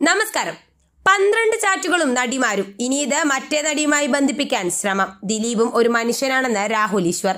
നമസ്കാരം പന്ത്രണ്ട് ചാറ്റുകളും നടിമാരും ഇനി ഇത് മറ്റേ നടിയുമായി ബന്ധിപ്പിക്കാൻ ശ്രമം ദിലീപും ഒരു മനുഷ്യനാണെന്ന് രാഹുൽ ഈശ്വർ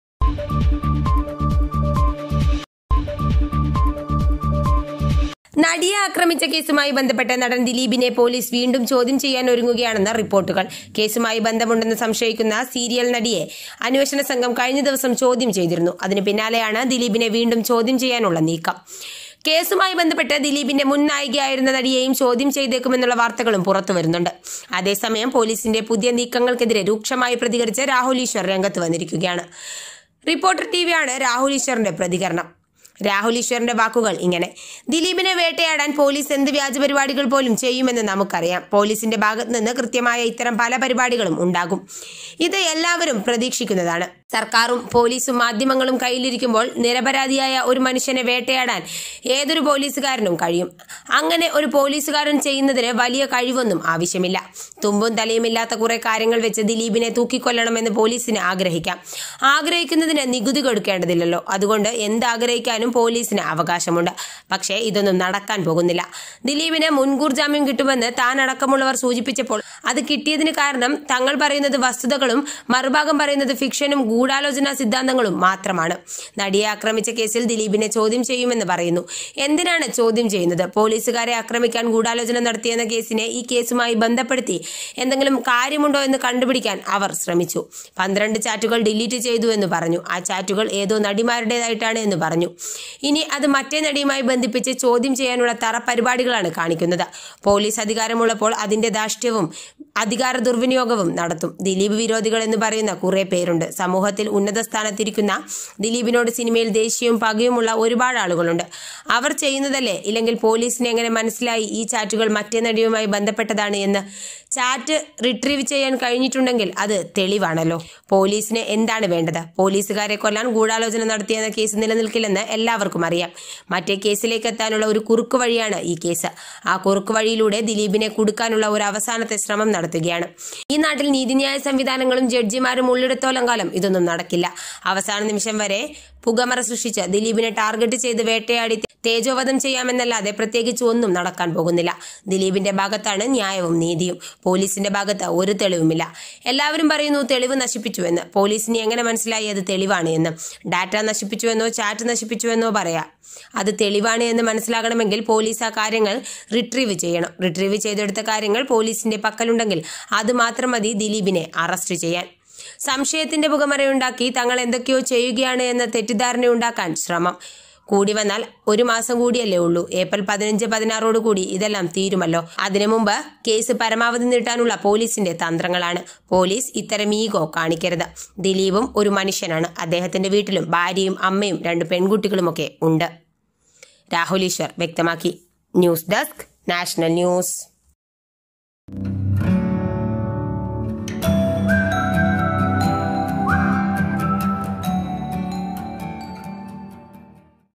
നടിയെ ആക്രമിച്ച കേസുമായി ബന്ധപ്പെട്ട് നടൻ ദിലീപിനെ പോലീസ് വീണ്ടും ചോദ്യം ചെയ്യാൻ ഒരുങ്ങുകയാണെന്ന് റിപ്പോർട്ടുകൾ കേസുമായി ബന്ധമുണ്ടെന്ന് സംശയിക്കുന്ന സീരിയൽ നടിയെ അന്വേഷണ സംഘം കഴിഞ്ഞ ദിവസം ചോദ്യം ചെയ്തിരുന്നു അതിന് പിന്നാലെയാണ് ദിലീപിനെ വീണ്ടും ചോദ്യം ചെയ്യാനുള്ള നീക്കം കേസുമായി ബന്ധപ്പെട്ട് ദിലീപിന്റെ മുൻ നായികയായിരുന്ന നടിയെയും ചോദ്യം ചെയ്തേക്കുമെന്നുള്ള വാർത്തകളും പുറത്തു വരുന്നുണ്ട് അതേസമയം പോലീസിന്റെ പുതിയ നീക്കങ്ങൾക്കെതിരെ രൂക്ഷമായി പ്രതികരിച്ച് രാഹുൽ ഈശ്വർ രംഗത്ത് വന്നിരിക്കുകയാണ് റിപ്പോർട്ടർ ടിവിയാണ് രാഹുൽ ഈശ്വറിന്റെ പ്രതികരണം രാഹുൽ ഈശ്വറിന്റെ വാക്കുകൾ ഇങ്ങനെ ദിലീപിനെ വേട്ടയാടാൻ പോലീസ് എന്ത് വ്യാജ പരിപാടികൾ പോലും ചെയ്യുമെന്ന് നമുക്കറിയാം പോലീസിന്റെ ഭാഗത്ത് നിന്ന് കൃത്യമായ ഇത്തരം പല പരിപാടികളും ഉണ്ടാകും ഇത് എല്ലാവരും പ്രതീക്ഷിക്കുന്നതാണ് സർക്കാരും പോലീസും മാധ്യമങ്ങളും കയ്യിലിരിക്കുമ്പോൾ നിരപരാധിയായ ഒരു മനുഷ്യനെ വേട്ടയാടാൻ ഏതൊരു പോലീസുകാരനും കഴിയും അങ്ങനെ ഒരു പോലീസുകാരൻ ചെയ്യുന്നതിന് വലിയ കഴിവൊന്നും ആവശ്യമില്ല തുമ്പും തലയുമില്ലാത്ത കുറെ കാര്യങ്ങൾ വെച്ച് ദിലീപിനെ തൂക്കിക്കൊല്ലണമെന്ന് പോലീസിന് ആഗ്രഹിക്കാം ആഗ്രഹിക്കുന്നതിന് നികുതി കൊടുക്കേണ്ടതില്ലല്ലോ അതുകൊണ്ട് എന്ത് ആഗ്രഹിക്കാനും പോലീസിന് അവകാശമുണ്ട് പക്ഷേ ഇതൊന്നും നടക്കാൻ പോകുന്നില്ല ദിലീപിന് മുൻകൂർ ജാമ്യം കിട്ടുമെന്ന് താൻ അടക്കമുള്ളവർ സൂചിപ്പിച്ചപ്പോൾ അത് കിട്ടിയതിന് കാരണം തങ്ങൾ പറയുന്നത് വസ്തുതകളും മറുഭാഗം പറയുന്നത് ഫിക്ഷനും ഗൂഢാലോചനാ സിദ്ധാന്തങ്ങളും മാത്രമാണ് നടിയെ ആക്രമിച്ച കേസിൽ ദിലീപിനെ ചോദ്യം ചെയ്യുമെന്ന് പറയുന്നു എന്തിനാണ് ചോദ്യം ചെയ്യുന്നത് പോലീസുകാരെ ആക്രമിക്കാൻ ഗൂഢാലോചന നടത്തിയെന്ന കേസിനെ ഈ കേസുമായി ബന്ധപ്പെടുത്തി എന്തെങ്കിലും കാര്യമുണ്ടോ എന്ന് കണ്ടുപിടിക്കാൻ അവർ ശ്രമിച്ചു പന്ത്രണ്ട് ചാറ്റുകൾ ഡിലീറ്റ് ചെയ്തു എന്ന് പറഞ്ഞു ആ ചാറ്റുകൾ ഏതോ നടിമാരുടേതായിട്ടാണ് എന്ന് പറഞ്ഞു ഇനി അത് മറ്റേ നടിയുമായി ബന്ധിപ്പിച്ച് ചോദ്യം ചെയ്യാനുള്ള തറ പരിപാടികളാണ് കാണിക്കുന്നത് പോലീസ് അധികാരമുള്ളപ്പോൾ അതിന്റെ ധാഷ്ട്യവും അധികാര ദുർവിനിയോഗവും നടത്തും ദിലീപ് വിരോധികൾ എന്ന് പറയുന്ന കുറെ പേരുണ്ട് സമൂഹത്തിൽ ഉന്നത സ്ഥാനത്തിരിക്കുന്ന ദിലീപിനോട് സിനിമയിൽ ദേഷ്യവും പകയുമുള്ള ഒരുപാട് ആളുകളുണ്ട് അവർ ചെയ്യുന്നതല്ലേ ഇല്ലെങ്കിൽ പോലീസിന് എങ്ങനെ മനസ്സിലായി ഈ ചാറ്റുകൾ മറ്റേ നടിയുമായി ബന്ധപ്പെട്ടതാണ് എന്ന് ചാറ്റ് റിട്രീവ് ചെയ്യാൻ കഴിഞ്ഞിട്ടുണ്ടെങ്കിൽ അത് തെളിവാണല്ലോ പോലീസിന് എന്താണ് വേണ്ടത് പോലീസുകാരെ കൊല്ലാൻ ഗൂഢാലോചന നടത്തിയെന്ന കേസ് നിലനിൽക്കില്ലെന്ന് എല്ലാവർക്കും അറിയാം മറ്റേ കേസിലേക്ക് എത്താനുള്ള ഒരു കുറുക്കു വഴിയാണ് ഈ കേസ് ആ കുറുക്കു വഴിയിലൂടെ ദിലീപിനെ കുടുക്കാനുള്ള ഒരു അവസാനത്തെ ശ്രമം നടത്തുകയാണ് ഈ നാട്ടിൽ നീതിന്യായ സംവിധാനങ്ങളും ജഡ്ജിമാരും ഉള്ളിടത്തോളം കാലം ഇതൊന്നും നടക്കില്ല അവസാന നിമിഷം വരെ പുകമറ സൃഷ്ടിച്ച് ദിലീപിനെ ടാർഗറ്റ് ചെയ്ത് വേട്ടയാടി തേജോവധം ചെയ്യാമെന്നല്ലാതെ പ്രത്യേകിച്ച് ഒന്നും നടക്കാൻ പോകുന്നില്ല ദിലീപിന്റെ ഭാഗത്താണ് ന്യായവും നീതിയും പോലീസിന്റെ ഭാഗത്ത് ഒരു തെളിവുമില്ല എല്ലാവരും പറയുന്നു തെളിവ് നശിപ്പിച്ചുവെന്ന് പോലീസിന് എങ്ങനെ മനസ്സിലായി അത് തെളിവാണ് എന്ന് ഡാറ്റ നശിപ്പിച്ചുവെന്നോ ചാറ്റ് നശിപ്പിച്ചുവെന്നോ പറയാം അത് തെളിവാണ് എന്ന് മനസ്സിലാകണമെങ്കിൽ പോലീസ് ആ കാര്യങ്ങൾ റിട്രീവ് ചെയ്യണം റിട്രീവ് ചെയ്തെടുത്ത കാര്യങ്ങൾ പോലീസിന്റെ പക്കലുണ്ടെങ്കിൽ അത് മാത്രം മതി ദിലീപിനെ അറസ്റ്റ് ചെയ്യാൻ സംശയത്തിന്റെ പുകമറയുണ്ടാക്കി തങ്ങൾ എന്തൊക്കെയോ ചെയ്യുകയാണ് എന്ന തെറ്റിദ്ധാരണയുണ്ടാക്കാൻ ശ്രമം കൂടി വന്നാൽ ഒരു മാസം കൂടിയല്ലേ ഉള്ളൂ ഏപ്രിൽ പതിനഞ്ച് പതിനാറോട് കൂടി ഇതെല്ലാം തീരുമല്ലോ അതിനു മുമ്പ് കേസ് പരമാവധി നീട്ടാനുള്ള പോലീസിന്റെ തന്ത്രങ്ങളാണ് പോലീസ് ഇത്തരം ഈഗോ കാണിക്കരുത് ദിലീപും ഒരു മനുഷ്യനാണ് അദ്ദേഹത്തിന്റെ വീട്ടിലും ഭാര്യയും അമ്മയും രണ്ട് പെൺകുട്ടികളുമൊക്കെ ഉണ്ട് രാഹുൽ ഈശ്വർ വ്യക്തമാക്കി ന്യൂസ് ഡെസ്ക് നാഷണൽ ന്യൂസ്